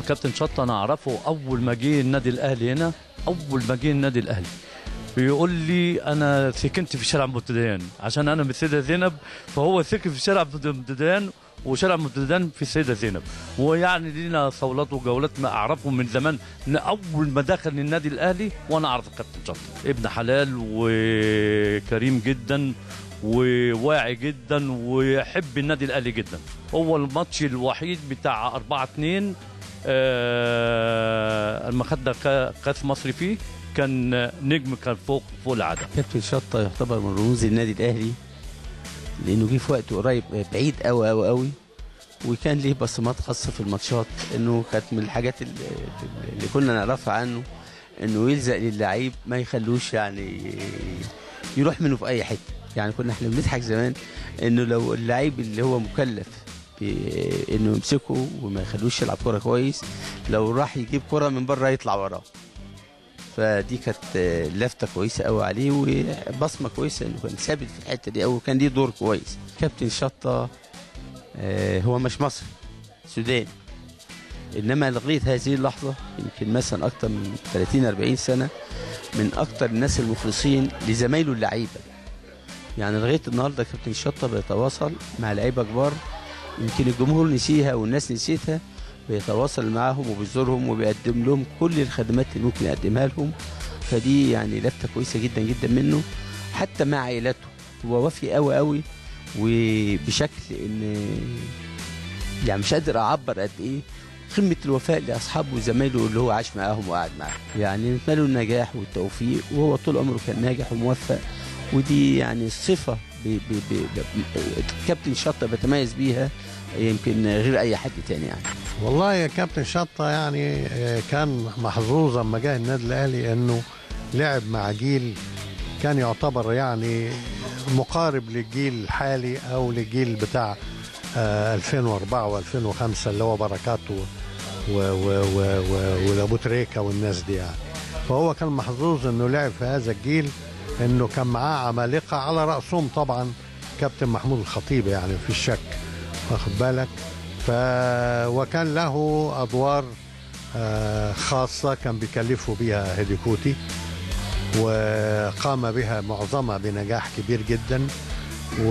كابتن شطه انا اعرفه اول ما جه النادي الاهلي هنا اول ما جه النادي الاهلي بيقول لي انا سكنت في شارع مبتديان عشان انا من السيده زينب فهو سكن في شارع مبتديان وشارع مبتديان في السيده زينب ويعني لينا صولات وجولات ما اعرفه من زمان من اول ما دخل النادي الاهلي وانا اعرف الكابتن شطه ابن حلال وكريم جدا وواعي جدا ويحب النادي الاهلي جدا هو الماتش الوحيد بتاع 4 2 آه لما خدنا كا- كاس مصر فيه كان نجم كان فوق فوق العاده كابتن شطة يعتبر من رموز النادي الأهلي لأنه جه في وقت قريب بعيد أوي أوي أوي وكان ليه بصمات خاصة في الماتشات إنه كانت من الحاجات اللي, اللي كنا نعرفها عنه إنه يلزق للعيب ما يخلوش يعني يروح منه في أي حتة يعني كنا احنا بنضحك زمان إنه لو اللعيب اللي هو مكلف ب- إنه يمسكه وما يخلوش يلعب كرة كويس لو راح يجيب كرة من بره يطلع وراه فدي كانت آه، لفته كويسه قوي عليه وبصمه كويسه انه كان ثابت في الحته دي او كان ليه دور كويس كابتن شطه آه، هو مش مصري سوداني انما لغايه هذه اللحظه يمكن مثلا اكتر من 30 40 سنه من اكتر الناس المخلصين لزمايله اللعيبه يعني لغايه النهارده كابتن شطه بيتواصل مع لعيبه كبار يمكن الجمهور نسيها والناس نسيتها بيتواصل معاهم وبيزورهم وبيقدم لهم كل الخدمات اللي ممكن يقدمها لهم فدي يعني لفته كويسه جدا جدا منه حتى مع عائلته هو وفي قوي قوي وبشكل ان يعني مش قادر اعبر قد ايه قمه الوفاء لاصحابه وزمايله اللي هو عاش معاهم وقعد معاهم يعني نتمنى له النجاح والتوفيق وهو طول عمره كان ناجح وموفق ودي يعني صفه ب- ب- ب- ب- كابتن شطه بيتميز بيها يمكن غير اي حد تاني يعني والله يا كابتن شطة يعني آه، كان محظوظ لما جه النادي الأهلي إنه لعب مع جيل كان يعتبر يعني مقارب للجيل الحالي أو للجيل بتاع آه، 2004 و2005 اللي هو بركات و- و- و- و- و- وأبو تريكة والناس دي يعني فهو كان محظوظ إنه لعب في هذا الجيل إنه كان معاه عمالقة على رأسهم طبعا كابتن محمود الخطيب يعني في الشك واخد بالك ف وكان له ادوار آه، خاصه كان بيكلفوا بها هيليكوتي وقام بها معظمها بنجاح كبير جدا و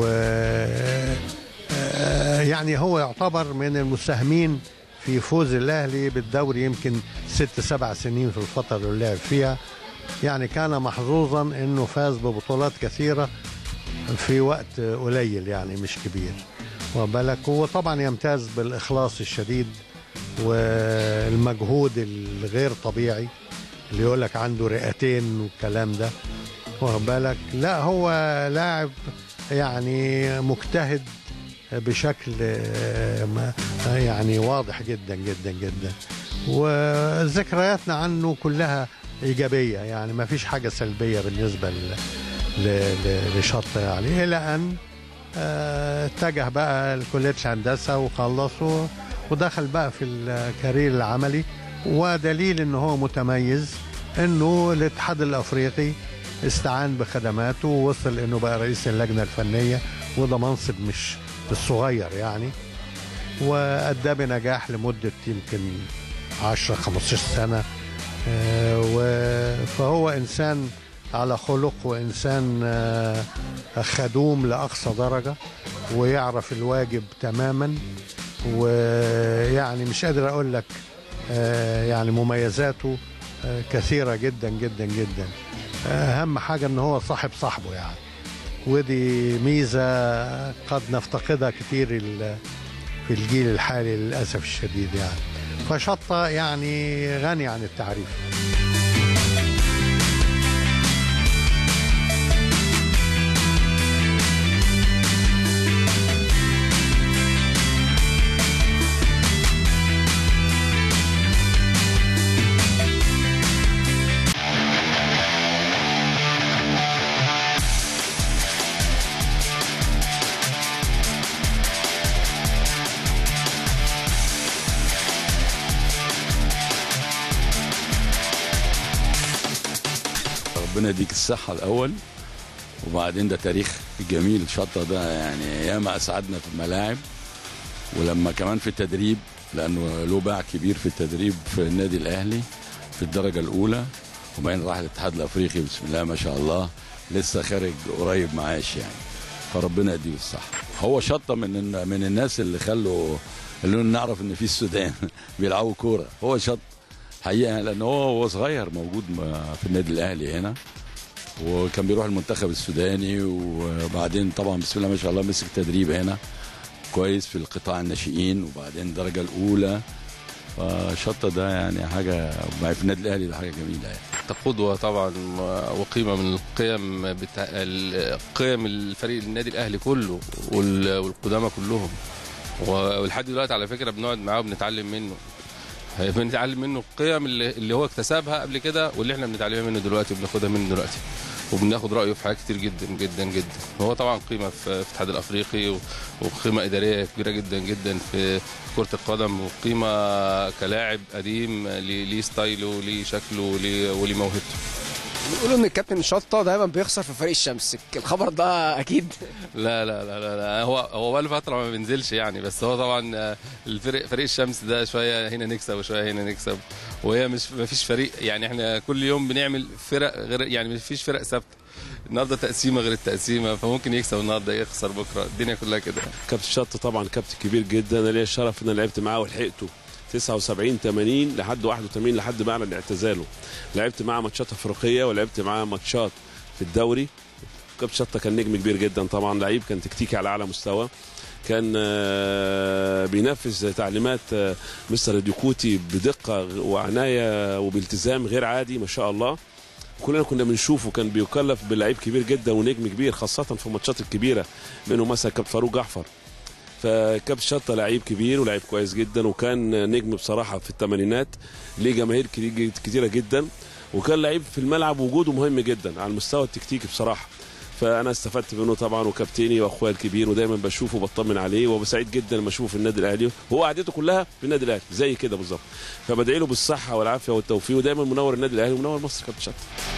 آه، يعني هو يعتبر من المساهمين في فوز الاهلي بالدوري يمكن ست سبع سنين في الفتره اللي لعب فيها يعني كان محظوظا انه فاز ببطولات كثيره في وقت قليل يعني مش كبير وبالك هو طبعا يمتاز بالاخلاص الشديد والمجهود الغير طبيعي اللي يقول لك عنده رئتين والكلام ده واخد بالك لا هو لاعب يعني مجتهد بشكل آه، ما- يعني واضح جدا جدا جدا وذكرياتنا عنه كلها ايجابيه يعني ما فيش حاجه سلبيه بالنسبه ل- ل- ل- لشطه يعني الى ان آه، اتجه بقى لكليه الهندسه وخلص و- ودخل بقى في الكارير العملي ودليل ان هو متميز انه الاتحاد الافريقي استعان بخدماته ووصل انه بقى رئيس اللجنه الفنيه وده منصب مش مش صغير يعني وادى بنجاح لمده يمكن 10 15 سنه آه، و- فهو انسان على خلق وانسان آه، خدوم لاقصى درجه ويعرف الواجب تماما ويعني مش قادر اقول لك آه، يعني مميزاته آه، كثيره جدا جدا جدا اهم حاجه ان هو صاحب صاحبه يعني ودي ميزه قد نفتقدها كتير ال- في الجيل الحالي للاسف الشديد يعني فشطه يعني غني عن التعريف ربنا يديك الصحة الأول وبعدين ده تاريخ جميل شطة ده يعني ياما أسعدنا في الملاعب ولما كمان في التدريب لانه له باع كبير في التدريب في النادي الاهلي في الدرجه الاولى وبعدين راح الاتحاد الافريقي بسم الله ما شاء الله لسه خارج قريب معاش يعني فربنا يديه الصحه هو شطه من من الناس اللي خلوا اللي نعرف ان في السودان بيلعبوا كوره هو شط حقيقه لان هو هو صغير موجود م- في النادي الاهلي هنا وكان بيروح المنتخب السوداني وبعدين طبعا بسم الله ما شاء الله مسك تدريب هنا كويس في القطاع الناشئين وبعدين الدرجه الاولى فشطه ده يعني حاجه مع في النادي الاهلي ده حاجه جميله يعني قدوة طبعا وقيمة من القيم بتاع قيم الفريق النادي الأهلي كله وال- والقدامى كلهم ولحد دلوقتي على فكرة بنقعد معاه وبنتعلم منه بنتعلم منه القيم اللي, اللي هو اكتسبها قبل كده واللي احنا بنتعلمها منه دلوقتي وبناخدها منه دلوقتي وبناخد رأيه في حاجات كتير جدا جدا جدا هو طبعا قيمة في في الاتحاد الأفريقي و- وقيمة إدارية كبيرة جدا جدا في كرة القدم وقيمة كلاعب قديم ليه ليه ستايله ليه شكله وليه وليه موهبته بيقولوا ان الكابتن شطه دايما بيخسر في فريق الشمس الخبر ده اكيد لا لا لا لا, لا. هو هو بقى له فتره ما بينزلش يعني بس هو طبعا آه، الفريق فريق الشمس ده شويه هنا نكسب وشويه هنا نكسب وهي مش ما فيش فريق يعني احنا كل يوم بنعمل فرق غير يعني ما فيش فرق ثابته النهارده تقسيمه غير التقسيمه فممكن يكسب النهارده يخسر بكره الدنيا كلها كده كابتن شط طبعا كابتن كبير جدا انا ليا الشرف ان انا لعبت معاه ولحقته 79 80 لحد 81 لحد ما اعلن اعتزاله لعبت معاه ماتشات افريقيه ولعبت معاه ماتشات في الدوري كابتن شطه كان نجم كبير جدا طبعا لعيب كان تكتيكي على اعلى مستوى كان آه، بينفذ تعليمات آه، مستر ديكوتي بدقه وعنايه وبالتزام غير عادي ما شاء الله كلنا كنا بنشوفه كان بيكلف بلعيب كبير جدا ونجم كبير خاصه في الماتشات الكبيره منه مثلا كابتن فاروق جعفر فكابتن شطه لعيب كبير ولعيب كويس جدا وكان نجم بصراحه في الثمانينات ليه جماهير كتير- كتيره جدا وكان لعيب في الملعب وجوده مهم جدا على المستوى التكتيكي بصراحه فانا استفدت منه طبعا وكابتني واخويا الكبير ودايما بشوفه وبطمن عليه وبسعيد جدا لما اشوفه في النادي الاهلي وهو قعدته كلها في النادي الاهلي زي كده بالظبط فبدعي له بالصحه والعافيه والتوفيق ودايما منور النادي الاهلي ومنور مصر كابتن شطه